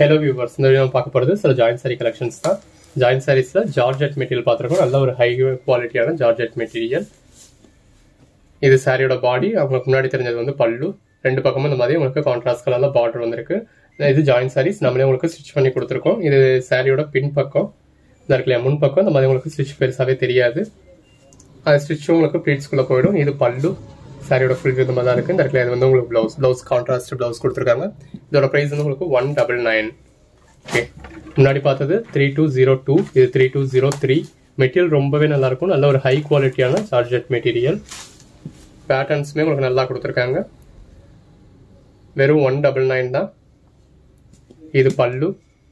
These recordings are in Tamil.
ஹலோ வியூவர்ஸ் இந்த வீடியோ பார்க்க போகிறது சில ஜாயின் சாரி கலெக்ஷன்ஸ் தான் ஜாயின் சாரீஸில் ஜார்ஜெட் மெட்டீரியல் பார்த்துருக்கோம் நல்ல ஒரு ஹை குவாலிட்டியான ஜார்ஜெட் மெட்டீரியல் இது சாரியோட பாடி அவங்களுக்கு முன்னாடி தெரிஞ்சது வந்து பல்லு ரெண்டு பக்கமும் இந்த மாதிரி உங்களுக்கு கான்ட்ராஸ்ட் கலரில் பார்டர் வந்திருக்கு இது ஜாயின் சாரீஸ் நம்மளே உங்களுக்கு ஸ்டிச் பண்ணி கொடுத்துருக்கோம் இது சாரியோட பின் பக்கம் இந்த இருக்குல்லையா முன் பக்கம் இந்த மாதிரி உங்களுக்கு ஸ்டிச் பெருசாகவே தெரியாது அது ஸ்டிச்சும் உங்களுக்கு ப்ளீட்ஸ்குள்ளே போயிடும் இது பல்லு சாரியோட ஃபுல் விதமாக தான் இருக்குது இந்த இடத்துல இது வந்து உங்களுக்கு ப்ளவுஸ் ப்ளவுஸ் கான்ட்ராஸ்ட் ப்ளவுஸ் கொடுத்துருக்காங்க இதோட ப்ரைஸ் வந்து உங்களுக்கு ஒன் டபுள் நைன் ஓகே முன்னாடி பார்த்தது த்ரீ டூ ஜீரோ டூ இது three two zero three material ரொம்பவே நல்லா இருக்கும் நல்ல ஒரு ஹை குவாலிட்டியான சார்ஜெட் மெட்டீரியல் பேட்டர்ன்ஸுமே உங்களுக்கு நல்லா கொடுத்துருக்காங்க வெறும் ஒன் டபுள் நைன் தான் இது பல்லு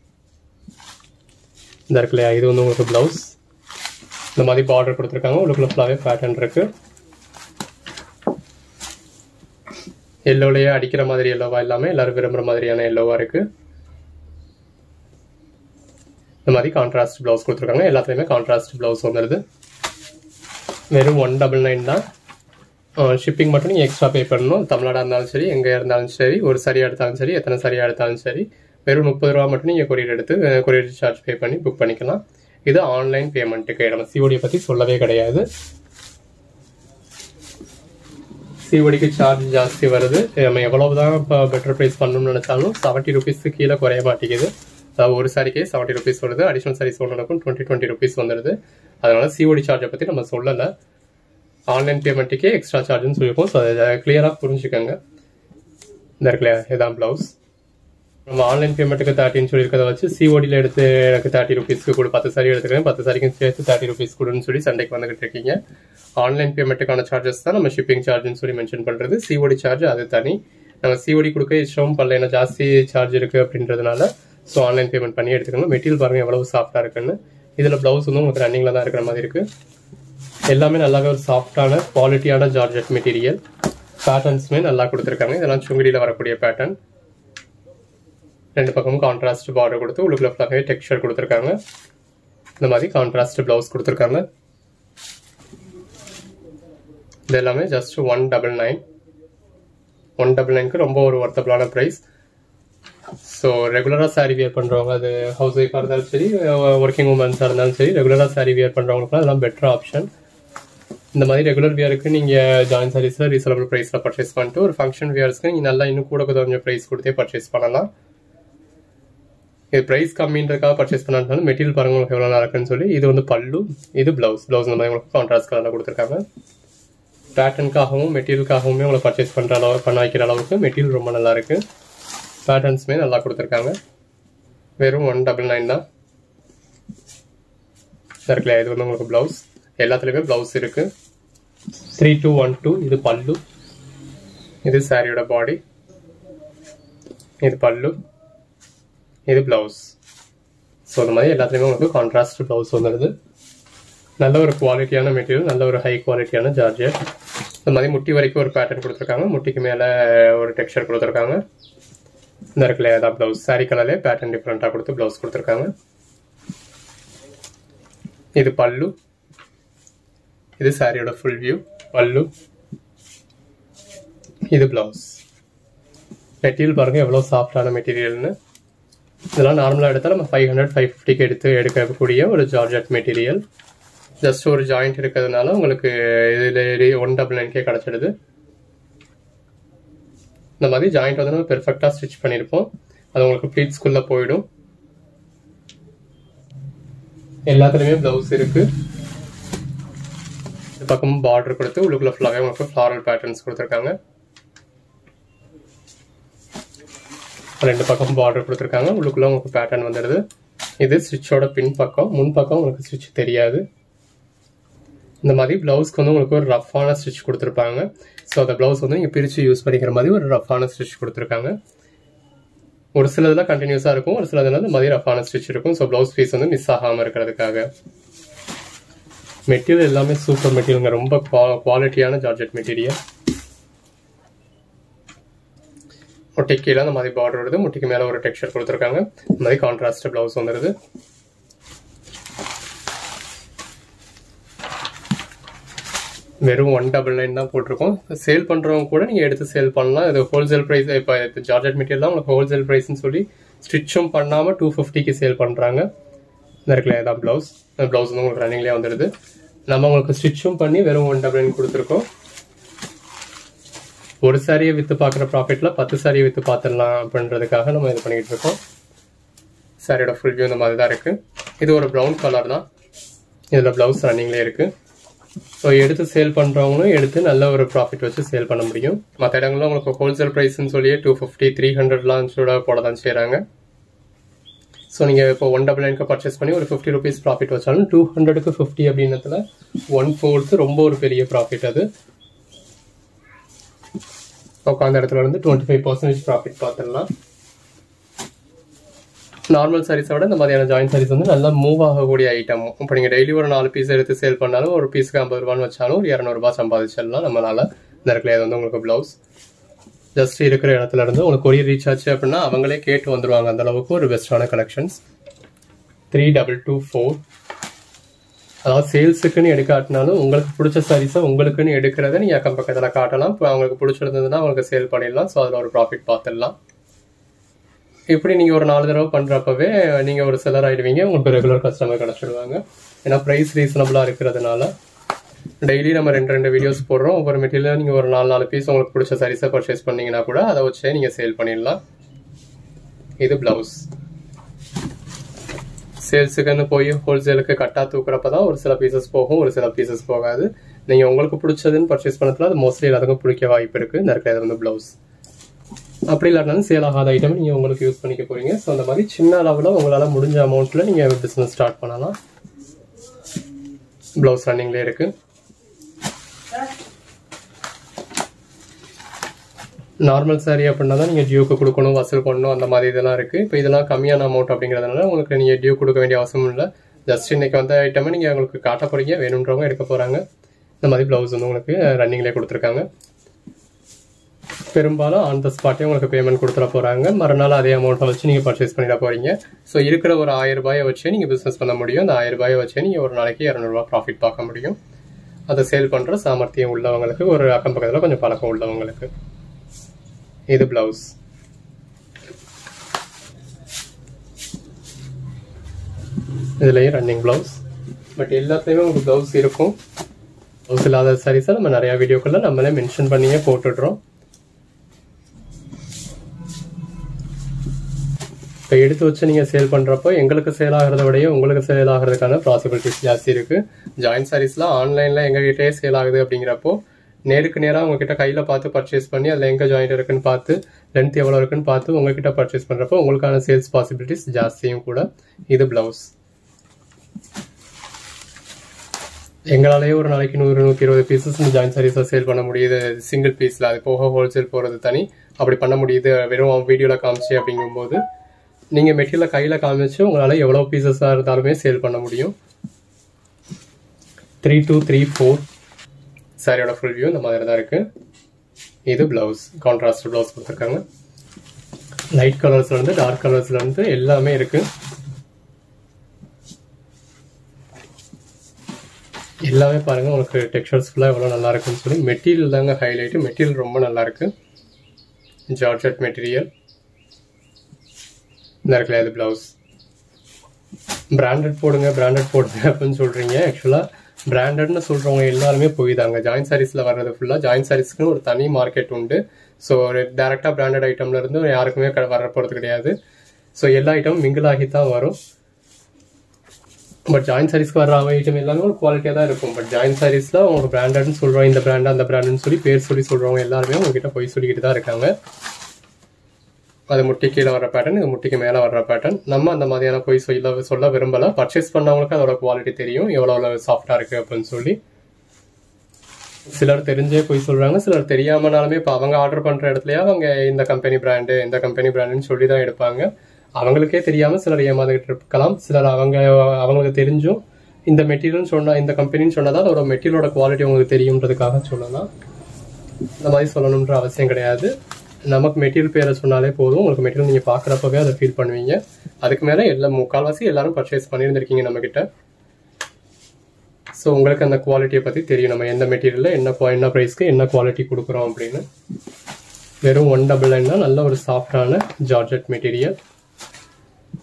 இந்த இருக்கு இல்லையா இது வந்து உங்களுக்கு ப்ளவுஸ் இந்த மாதிரி பார்டர் கொடுத்துருக்காங்க உள்ளுக்குள்ள ஃபுல்லாகவே பேட்டர்ன் இருக்கு எல்லோலையே அடிக்கிற மாதிரி எல்லோவா இல்லாமல் எல்லாரும் விரும்புகிற மாதிரியான எல்லோவா இருக்கு இந்த மாதிரி கான்ட்ராஸ்ட் ப்ளவுஸ் கொடுத்துருக்காங்க எல்லாத்துலேயுமே கான்ட்ராஸ்ட் ப்ளவுஸ் வந்துடுது வெறும் ஒன் டபுள் நைன் தான் ஷிப்பிங் மட்டும் நீங்கள் எக்ஸ்ட்ரா பே பண்ணணும் தமிழ்நாடாக இருந்தாலும் சரி எங்கே இருந்தாலும் சரி ஒரு சரியாக எடுத்தாலும் சரி எத்தனை சரியாக எடுத்தாலும் சரி வெறும் முப்பது ரூபா மட்டும் நீங்கள் கொரியர் எடுத்து கொரியர் சார்ஜ் பே பண்ணி புக் பண்ணிக்கலாம் இது ஆன்லைன் பேமெண்ட்டுக்கு நம்ம சிஓடியை பற்றி சொல்லவே கிடையாது சிஓடிக்கு சார்ஜ் ஜாஸ்தி வருது நம்ம எவ்வளவு தான் இப்போ பெட்டர் ப்ரைஸ் பண்ணணும்னு நினச்சாலும் செவன்ட்டி ருபீஸ்க்கு கீழே குறைய மாட்டேங்குது அதாவது ஒரு சாரிக்கே செவன்ட்டி ருபீஸ் வருது அடிஷனல் சாரீஸ் ஒன்றுக்கும் டுவெண்ட்டி டுவெண்ட்டி ருபீஸ் வந்துடுது அதனால சிஓடி சார்ஜை பற்றி நம்ம சொல்லலை ஆன்லைன் பேமெண்ட்டுக்கே எக்ஸ்ட்ரா சார்ஜ்னு சொல்லியிருக்கோம் ஸோ அதை கிளியராக புரிஞ்சுக்கோங்க இந்த இருக்குல்லையா இதான் ப்ளவுஸ் நம்ம ஆன்லைன் பேமெண்ட்டுக்கு தேர்ட்டின்னு சொல்லியிருக்கதை வச்சு சிஓடியில் எடுத்து எனக்கு தேர்ட்டி ருபீஸ்க்கு கொடு பத்து சாரி எடுத்துக்கிறேன் பத்து சாரிக்கும் சேர்த்து தேர்ட்டி ருபீஸ் கொடுன்னு சொல்லி சண்டைக்கு வந்துகிட்டு இருக்கீங்க ஆன்லைன் பேமெண்ட்டுக்கான சார்ஜஸ் தான் நம்ம ஷிப்பிங் சார்ஜ்னு சொல்லி மென்ஷன் பண்ணுறது சிஓடி சார்ஜ் அது தனி நம்ம சிஓடி கொடுக்க இஷ்டம் பண்ணல ஏன்னா ஜாஸ்தி சார்ஜ் இருக்குது அப்படின்றதுனால ஸோ ஆன்லைன் பேமெண்ட் பண்ணி எடுத்துக்கணும் மெட்டீரியல் பாருங்கள் எவ்வளவு சாஃப்டாக இருக்குன்னு இதில் ப்ளவுஸ் வந்து உங்களுக்கு ரன்னிங்கில் தான் இருக்கிற மாதிரி இருக்குது எல்லாமே நல்லாவே ஒரு சாஃப்டான குவாலிட்டியான ஜார்ஜெட் மெட்டீரியல் பேட்டர்ன்ஸுமே நல்லா கொடுத்துருக்காங்க இதெல்லாம் சுங்குடியில் வரக்கூடிய பேட்டர்ன் ரெண்டு பக்கமும் கான்ட்ராஸ்ட் பார்டர் கொடுத்து உள்ளுக்குள்ள ஃபுல்லாகவே டெக்ஸ்சர் கொடுத்துருக்காங்க இந்த மாதிரி கான்ட்ராஸ்ட் ப்ளவுஸ் கொடுத்துருக்காங்க இது எல்லாமே just one double nine one double நைனுக்கு ரொம்ப ஒரு ஒர்த்தபிளான ப்ரைஸ் ஸோ ரெகுலராக சாரீ வியர் பண்ணுறவங்க அது ஹவுஸ் ஒய்ஃபாக இருந்தாலும் சரி ஒர்க்கிங் உமன்ஸாக இருந்தாலும் சரி ரெகுலராக சாரீ வியர் பண்ணுறவங்களுக்குலாம் அதெல்லாம் பெட்டர் ஆப்ஷன் இந்த மாதிரி ரெகுலர் வியருக்கு நீங்கள் ஜாயின் சாரீஸில் ரீசனபிள் ப்ரைஸில் பர்ச்சேஸ் பண்ணிட்டு ஒரு ஃபங்க்ஷன் வியர்ஸ்க்கு நீங்கள் நல்லா இன்னும் கூட கொஞ்சம் ப்ரைஸ் கொடுத்தே பர்ச்சேஸ் பண்ணலாம் இது ப்ரைஸ் கம்மின்றதுக்காக பர்ச்சேஸ் பண்ணாலும் மெட்டீரியல் பாருங்க உங்களுக்கு எவ்வளோ நல்லா இருக்குன்னு சொல்லி இது வந்து பல்லு இது ப்ளவுஸ் ப்ளவுஸ் இந்த மாதிரி உங்களுக்கு கான்ட்ராஸ்ட் கலரில் கொடுத்துருக்காங்க பேட்டர்னுக்காகவும் மெட்டீரியலுக்காகவுமே உங்களை பர்ச்சேஸ் பண்ணுற அளவு பண்ண வைக்கிற அளவுக்கு மெட்டீரியல் ரொம்ப நல்லா இருக்கு பேட்டர்ன்ஸுமே நல்லா கொடுத்துருக்காங்க வெறும் ஒன் டபுள் நைன் தான் இருக்குல்ல இது வந்து உங்களுக்கு ப்ளவுஸ் எல்லாத்துலேயுமே ப்ளவுஸ் இருக்கு த்ரீ டூ ஒன் டூ இது பல்லு இது சாரியோட பாடி இது பல்லு இது ப்ளவுஸ் ஸோ இந்த மாதிரி எல்லாத்துலேயுமே உங்களுக்கு கான்ட்ராஸ்ட் ப்ளவுஸ் வந்துடுது நல்ல ஒரு குவாலிட்டியான மெட்டீரியல் நல்ல ஒரு ஹை குவாலிட்டியான ஜார்ஜர் இந்த மாதிரி முட்டி வரைக்கும் ஒரு பேட்டர்ன் கொடுத்துருக்காங்க முட்டிக்கு மேலே ஒரு டெக்ஸ்சர் கொடுத்துருக்காங்க இந்த இருக்குல்ல அதான் ப்ளவுஸ் சாரி கலர்லேயே பேட்டர்ன் டிஃப்ரெண்ட்டாக கொடுத்து ப்ளவுஸ் கொடுத்துருக்காங்க இது பல்லு இது சாரியோட ஃபுல் வியூ பல்லு இது ப்ளவுஸ் மெட்டீரியல் பாருங்க எவ்வளோ சாஃப்டான மெட்டீரியல்னு இதெல்லாம் நார்மலாக எடுத்தால் நம்ம ஃபைவ் ஹண்ட்ரட் ஃபைவ் ஃபிஃப்டிக்கு எடுத்து எடுக்கக்கூடிய ஒரு ஜார்ஜெட் மெட்டீரியல் ஜஸ்ட் ஒரு ஜாயிண்ட் இருக்கிறதுனால உங்களுக்கு இதில் ஒன் டபுள் நைன்கே கிடச்சிடுது இந்த மாதிரி ஜாயிண்ட் வந்து நம்ம பெர்ஃபெக்டாக ஸ்டிச் பண்ணியிருப்போம் அது உங்களுக்கு ப்ளீட்ஸ்குள்ளே போயிடும் எல்லாத்துலேயுமே ப்ளவுஸ் இருக்கு இந்த பக்கமும் பார்டர் கொடுத்து உள்ளுக்குள்ள ஃபுல்லாகவே உங்களுக்கு ஃப்ளாரல் பேட்டர்ன்ஸ் கொடுத்துருக்காங்க ரெண்டு பக்கம் பார்டர் கொடுத்துருக்காங்க உள்ளுக்குள்ள உங்களுக்கு பேட்டர்ன் வந்துடுது இது ஸ்டிச்சோட பின் பக்கம் முன் பக்கம் உங்களுக்கு ஸ்டிச் தெரியாது இந்த மாதிரி ப்ளவுஸ்க்கு வந்து உங்களுக்கு ஒரு ரஃப்பான ஸ்டிச் கொடுத்துருப்பாங்க ஸோ அந்த ப்ளவுஸ் வந்து நீங்கள் பிரித்து யூஸ் பண்ணிக்கிற மாதிரி ஒரு ரஃப்பான ஸ்டிச் கொடுத்துருக்காங்க ஒரு சில இதெல்லாம் கண்டினியூஸாக இருக்கும் ஒரு சில இதில் இந்த மாதிரி ரஃப்பான ஸ்டிச் இருக்கும் ஸோ ப்ளவுஸ் பீஸ் வந்து மிஸ் ஆகாமல் இருக்கிறதுக்காக மெட்டீரியல் எல்லாமே சூப்பர் மெட்டீரியலுங்க ரொம்ப குவாலிட்டியான ஜார்ஜெட் மெட்டீரியல் முட்டிக்கு கீழே அந்த மாதிரி பார்டர் வருது முட்டிக்கு மேலே ஒரு டெக்ஸ்சர் கொடுத்துருக்காங்க இந்த மாதிரி கான்ட்ராஸ்ட் ப்ளவுஸ் வந்துடுது வெறும் ஒன் டபுள் நைன் தான் போட்டிருக்கோம் சேல் பண்ணுறவங்க கூட நீங்கள் எடுத்து சேல் பண்ணலாம் இது ஹோல்சேல் ப்ரைஸ் இப்போ ஜார்ஜெட் மெட்டீரியல் தான் உங்களுக்கு ஹோல்சேல் ப்ரைஸ்னு சொல்லி ஸ்டிச்சும் பண்ணாமல் டூ ஃபிஃப்டிக்கு சேல் பண்ணுறாங்க இந்த இருக்குல்ல இதான் ப்ளவுஸ் இந்த ப்ளவுஸ் வந்து உங்களுக்கு ரன்னிங்லேயே வந்துடுது நம்ம உங்களுக்கு ஸ்டிச்சும் பண்ணி வெறும் ஒன் டபுள் நைன் கொடுத்துருக்கோம் ஒரு சாரியை விற்று பார்க்குற ப்ராஃபிட்டில் பத்து சாரியை விற்று பார்த்துடலாம் அப்படின்றதுக்காக நம்ம இது பண்ணிக்கிட்டு இருக்கோம் சாரியோட ஃபுல் வியூ இந்த மாதிரி தான் இருக்குது இது ஒரு ப்ரௌன் கலர் தான் இதில் ப்ளவுஸ் ரன்னிங்லேயே இருக்குது ஸோ எடுத்து சேல் பண்ணுறவங்களும் எடுத்து நல்ல ஒரு ப்ராஃபிட் வச்சு சேல் பண்ண முடியும் மற்ற இடங்களும் உங்களுக்கு ஹோல்சேல் ப்ரைஸ்னு சொல்லியே டூ ஃபிஃப்டி த்ரீ ஹண்ட்ரட்லாம் கூட போட தான் செய்கிறாங்க ஸோ நீங்கள் இப்போ ஒன் டபுள் நைனுக்கு பர்ச்சேஸ் பண்ணி ஒரு ஃபிஃப்டி ருபீஸ் ப்ராஃபிட் வச்சாலும் டூ ஹண்ட்ரடுக்கு ஃபிஃப்டி அப்படின்றதுல ஒன் ஃபோர்த்து ரொம்ப ஒரு பெரிய ப்ராஃபிட் அது உட்காந்த இடத்துல இருந்து டுவெண்ட்டி ஃபைவ் பர்சன்டேஜ் ப்ராஃபிட் பார்த்துடலாம் நார்மல் சாரீஸை விட இந்த மாதிரியான ஜாயின் சாரீஸ் வந்து நல்லா மூவ் ஆகக்கூடிய ஐட்டம் இப்போ நீங்கள் டெய்லி ஒரு நாலு பீஸ் எடுத்து சேல் பண்ணாலும் ஒரு பீஸுக்கு ஐம்பது ரூபான்னு வச்சாலும் ஒரு இரநூறுபா சம்பாதிச்சிடலாம் நம்மளால இந்த இடத்துல இது வந்து உங்களுக்கு ப்ளவுஸ் ஜஸ்ட் இருக்கிற இடத்துல இருந்து உங்களுக்கு கொரியர் ரீச் ஆச்சு அப்படின்னா அவங்களே கேட்டு வந்துருவாங்க அந்த அளவுக்கு ஒரு பெஸ்ட்டான collections three double two four அதாவது சேல்ஸுக்குன்னு எடுக்காட்டினாலும் உங்களுக்கு பிடிச்ச சாரீஸை உங்களுக்குன்னு எடுக்கிறத நீங்கள் அக்கம் பக்கத்தில் காட்டலாம் இப்போ அவங்களுக்கு பிடிச்சிருந்ததுன்னா அவங்களுக்கு சேல் பண்ணிடலாம் ஸோ அதில் ஒரு ப்ராஃபிட் பார்த்துடலாம் இப்படி நீங்கள் ஒரு நாலு தடவை பண்ணுறப்பவே நீங்கள் ஒரு செலர் ஆகிடுவீங்க உங்களுக்கு ரெகுலர் கஸ்டமர் கிடச்சிடுவாங்க ஏன்னா ப்ரைஸ் ரீசனபிளாக இருக்கிறதுனால டெய்லி நம்ம ரெண்டு ரெண்டு வீடியோஸ் போடுறோம் ஒவ்வொரு மெட்டீரியல் நீங்கள் ஒரு நாலு நாலு பீஸ் உங்களுக்கு பிடிச்ச சாரீஸை பர்ச்சேஸ் பண்ணீங்கன்னா கூட அதை வச்சே நீங்கள் சேல் பண்ணிடலாம் இது ப்ளவுஸ் சேல்ஸுக்குன்னு போய் ஹோல்சேலுக்கு கட்டாக தூக்குறப்ப தான் ஒரு சில பீசஸ் போகும் ஒரு சில பீசஸ் போகாது நீங்கள் உங்களுக்கு பிடிச்சதுன்னு பர்ச்சேஸ் பண்ணதுல அது மோஸ்ட்லி எல்லாத்துக்கும் பிடிக்க வாய்ப்பு இருக்குது இந்த இருக்கிறது வந்து ப்ளவுஸ் அப்படி இல்லாட்டாலும் சேல் ஆகாத ஐட்டம் நீங்கள் உங்களுக்கு யூஸ் பண்ணிக்க போகிறீங்க ஸோ அந்த மாதிரி சின்ன அளவில் உங்களால் முடிஞ்ச அமௌண்ட்டில் நீங்கள் பிஸ்னஸ் ஸ்டார்ட் பண்ணலாம் ப்ளவுஸ் ரன்னிங்லேயே இருக்குது நார்மல் சாரி அப்படின்னா தான் நீங்கள் டியூக்கு கொடுக்கணும் வசூல் பண்ணணும் அந்த மாதிரி இதெல்லாம் இருக்குது இப்போ இதெல்லாம் கம்மியான அமௌண்ட் அப்படிங்கிறதுனால உங்களுக்கு நீங்கள் டியூ கொடுக்க வேண்டிய அவசியம் இல்லை ஜஸ்ட் இன்னைக்கு வந்த ஐட்டமை நீங்கள் உங்களுக்கு காட்ட போகிறீங்க வேணுன்றவங்க எடுக்க போகிறாங்க இந்த மாதிரி ப்ளவுஸ் வந்து உங்களுக்கு ரன்னிங்லேயே கொடுத்துருக்காங்க பெரும்பாலும் ஆன் த ஸ்பாட்டே உங்களுக்கு பேமெண்ட் கொடுத்துட போகிறாங்க மறுநாள் அதே அமௌண்ட்டை வச்சு நீங்கள் பர்ச்சேஸ் பண்ணிட போகிறீங்க ஸோ இருக்கிற ஒரு ஆயிரம் ரூபாயை வச்சே நீங்கள் பிஸ்னஸ் பண்ண முடியும் அந்த ஆயிரம் ரூபாயை வச்சே நீங்கள் ஒரு நாளைக்கு இரநூறுவா ப்ராஃபிட் பார்க்க முடியும் அதை சேல் பண்ணுற சாமர்த்தியம் உள்ளவங்களுக்கு ஒரு அக்கம் பக்கத்தில் கொஞ்சம் பழக்கம் உள்ளவங்களுக்கு இது பிளவுஸ் இதுலேயும் ரன்னிங் பிளவுஸ் பட் எல்லாத்துலேயுமே உங்களுக்கு பிளவுஸ் இருக்கும் பிளவுஸ் இல்லாத சாரீஸை நம்ம நிறையா வீடியோக்களில் நம்மளே மென்ஷன் பண்ணியே போட்டுடுறோம் இப்போ எடுத்து வச்சு நீங்கள் சேல் பண்ணுறப்போ எங்களுக்கு சேல் ஆகிறத விடையே உங்களுக்கு சேல் ஆகிறதுக்கான பாசிபிலிட்டிஸ் ஜாஸ்தி இருக்குது ஜாயின் சாரீஸ்லாம் ஆன்லைனில் எங்ககிட்டே சேல் ஆகுது அப்படிங்கிறப்போ நேருக்கு நேராக உங்ககிட்ட கையில் பார்த்து பர்ச்சேஸ் பண்ணி அதில் எங்கே ஜாயிண்ட் இருக்குன்னு பார்த்து லென்த் எவ்வளோ இருக்குன்னு பார்த்து உங்ககிட்ட பர்ச்சேஸ் பண்ணுறப்போ உங்களுக்கான சேல்ஸ் பாசிபிலிட்டிஸ் ஜாஸ்தியும் கூட இது ப்ளவுஸ் எங்களாலேயே ஒரு நாளைக்கு நூறு நூற்றி இருபது பீசஸ் இந்த ஜாயின் சாரீஸை சேல் பண்ண முடியுது சிங்கிள் பீஸில் அது போக ஹோல்சேல் போகிறது தனி அப்படி பண்ண முடியுது வெறும் வீடியோவில் காமிச்சு அப்படிங்கும்போது நீங்கள் மெட்டீரியலை கையில் காமிச்சு உங்களால் எவ்வளோ பீசஸாக இருந்தாலுமே சேல் பண்ண முடியும் த்ரீ டூ த்ரீ ஃபோர் சாரியோட ஃபுல் வியூ இந்த மாதிரி தான் இருக்குது இது ப்ளவுஸ் கான்ட்ராஸ்ட் ப்ளவுஸ் கொடுத்துருக்காங்க லைட் கலர்ஸ்லேருந்து டார்க் கலர்ஸ்லேருந்து எல்லாமே இருக்குது எல்லாமே பாருங்கள் உங்களுக்கு டெக்ஸ்டர்ஸ் ஃபுல்லாக எவ்வளோ நல்லா இருக்குன்னு சொல்லி மெட்டீரியல் தாங்க ஹைலைட்டு மெட்டீரியல் ரொம்ப நல்லா இருக்கு ஜார்ஜெட் மெட்டீரியல் இந்த இருக்குல்ல இது ப்ளவுஸ் பிராண்டட் போடுங்க பிராண்டட் போடுங்க அப்படின்னு சொல்கிறீங்க ஆக்சுவலாக பிராண்டட்னு சொல்கிறவங்க எல்லாருமே போய் தாங்க ஜாயின் சாரீஸில் வர்றது ஃபுல்லாக ஜாயின் சாரீஸ்க்குன்னு ஒரு தனி மார்க்கெட் உண்டு ஸோ ஒரு டேரெக்டாக பிராண்டட் ஐட்டம்ல இருந்து யாருக்குமே வர போகிறது கிடையாது ஸோ எல்லா ஐட்டமும் மிங்கிள் ஆகி தான் வரும் பட் ஜாயின் சாரீஸ்க்கு வர ஐட்டம் எல்லாமே ஒரு குவாலிட்டியாக தான் இருக்கும் பட் ஜாயின் சாரீஸில் அவங்க பிராண்டட்னு சொல்கிறோம் இந்த பிராண்ட் அந்த பிராண்டுன்னு சொல்லி பேர் சொல்லி சொல்கிறவங்க எல்லாருமே உங்ககிட்ட போய் சொல்லிக்கிட்டு தான் இருக்காங்க அது முட்டி கீழே வர பேட்டர்ன் இது முட்டிக்கு மேலே வர்ற பேட்டர்ன் நம்ம அந்த மாதிரியான போய் சொல்ல சொல்ல விரும்பல பர்ச்சேஸ் பண்ணவங்களுக்கு அதோட குவாலிட்டி தெரியும் எவ்வளோ சாஃப்டாக இருக்குது அப்படின்னு சொல்லி சிலர் தெரிஞ்சே போய் சொல்கிறாங்க சிலர் தெரியாமனாலுமே இப்போ அவங்க ஆர்டர் பண்ணுற இடத்துலயே அவங்க இந்த கம்பெனி பிராண்டு இந்த கம்பெனி பிராண்டுன்னு சொல்லி தான் எடுப்பாங்க அவங்களுக்கே தெரியாமல் சிலர் ஏமாந்துகிட்டு இருக்கலாம் சிலர் அவங்க அவங்களுக்கு தெரிஞ்சும் இந்த மெட்டீரியல்னு சொன்னா இந்த கம்பெனின்னு சொன்னதால் அதோட மெட்டீரியலோட குவாலிட்டி உங்களுக்கு தெரியுன்றதுக்காக சொல்லலாம் இந்த மாதிரி சொல்லணுன்ற அவசியம் கிடையாது நமக்கு மெட்டீரியல் பேரை சொன்னாலே போதும் உங்களுக்கு மெட்டீரியல் நீங்கள் பார்க்குறப்பவே அதை ஃபீல் பண்ணுவீங்க அதுக்கு மேலே எல்லா முக்கால்வாசி எல்லாரும் பர்ச்சேஸ் பண்ணியிருந்திருக்கீங்க நம்மக்கிட்ட ஸோ உங்களுக்கு அந்த குவாலிட்டியை பற்றி தெரியும் நம்ம எந்த மெட்டீரியலில் என்ன என்ன ப்ரைஸ்க்கு என்ன குவாலிட்டி கொடுக்குறோம் அப்படின்னு வெறும் ஒன் டபுள் நைன் தான் நல்ல ஒரு சாஃப்டான ஜார்ஜெட் மெட்டீரியல்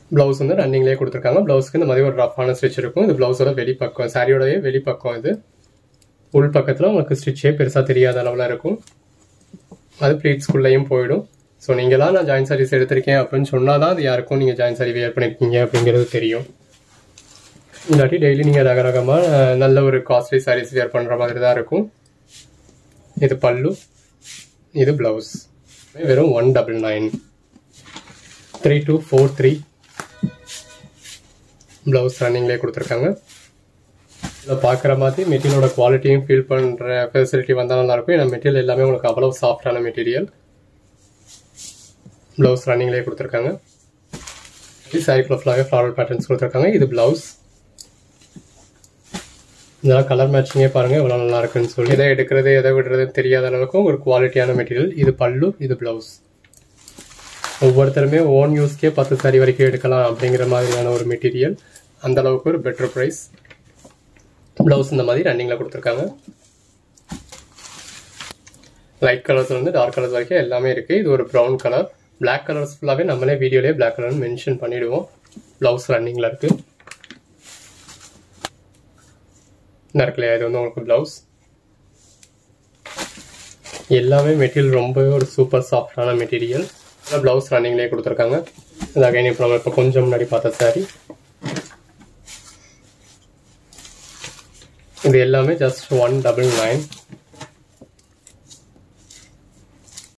ப்ளவுஸ் வந்து ரன்னிங்லேயே கொடுத்துருக்காங்க ப்ளவுஸ்க்கு இந்த மாதிரி ஒரு ரஃபான ஸ்டிச் இருக்கும் இது ப்ளவுஸோட வெளிப்பக்கம் சாரியோடய வெளிப்பக்கம் இது உள் பக்கத்தில் உங்களுக்கு ஸ்டிச்சே பெருசாக தெரியாத அளவில் இருக்கும் அது ப்ளீட்ஸ்குள்ளேயும் போயிடும் ஸோ நீங்களாம் நான் ஜாயின் சாரீஸ் எடுத்திருக்கேன் அப்படின்னு சொன்னால் தான் அது யாருக்கும் நீங்கள் ஜாயின் சாரி வேர் பண்ணியிருக்கீங்க அப்படிங்கிறது தெரியும் இல்லாட்டி டெய்லி நீங்கள் ரக ரகமாக நல்ல ஒரு காஸ்ட்லி சாரீஸ் வேர் பண்ணுற மாதிரி தான் இருக்கும் இது பல்லு இது ப்ளவுஸ் வெறும் one double nine three two four three blouse ரன்னிங்லேயே கொடுத்துருக்காங்க இதில் பார்க்குற மாதிரி மெட்டீரியலோட குவாலிட்டியும் ஃபீல் பண்ணுற ஃபெசிலிட்டி வந்தால் நல்லாயிருக்கும் ஏன்னா மெட்டீரியல் எல்லாமே உங்களுக்கு அவ்வளோ சாஃப்டான மெட்டீரியல் ப்ளவுஸ் ரன்னிங்லேயே கொடுத்துருக்காங்க இது சாரிக்குள்ள ஃபுல்லாகவே ஃப்ளாரல் பேட்டர்ன்ஸ் கொடுத்துருக்காங்க இது ப்ளவுஸ் இதெல்லாம் கலர் மேட்சிங்கே பாருங்கள் எவ்வளோ நல்லா இருக்குன்னு சொல்லி எதை எடுக்கிறது எதை விடுறதுன்னு தெரியாத அளவுக்கு ஒரு குவாலிட்டியான மெட்டீரியல் இது பல்லு இது ப்ளவுஸ் ஒவ்வொருத்தருமே ஓன் யூஸ்க்கே பத்து சாரி வரைக்கும் எடுக்கலாம் அப்படிங்கிற மாதிரியான ஒரு மெட்டீரியல் அந்த அளவுக்கு ஒரு பெட்டர் ப்ரைஸ் ப்ளவுஸ் இந்த மாதிரி ரன்னிங்கில் கொடுத்துருக்காங்க லைட் கலர்ஸ்லேருந்து டார்க் கலர்ஸ் வரைக்கும் எல்லாமே இருக்குது இது ஒரு ப்ரௌன் கலர் பிளாக் கலர்ஸ் ஃபுல்லாகவே நம்மளே வீடியோலேயே பிளாக் கலர்னு மென்ஷன் பண்ணிவிடுவோம் ப்ளவுஸ் ரன்னிங்கில் இருக்குது இந்த இருக்குல்லையா இது வந்து உங்களுக்கு ப்ளவுஸ் எல்லாமே மெட்டீரியல் ரொம்பவே ஒரு சூப்பர் சாஃப்டான மெட்டீரியல் ப்ளவுஸ் ரன்னிங்லேயே கொடுத்துருக்காங்க இது அகைன் இப்போ நம்ம இப்போ கொஞ்சம் முன்னாடி பார்த்த சாரி இது எல்லாமே ஜஸ்ட் ஒன் டபுள் நைன்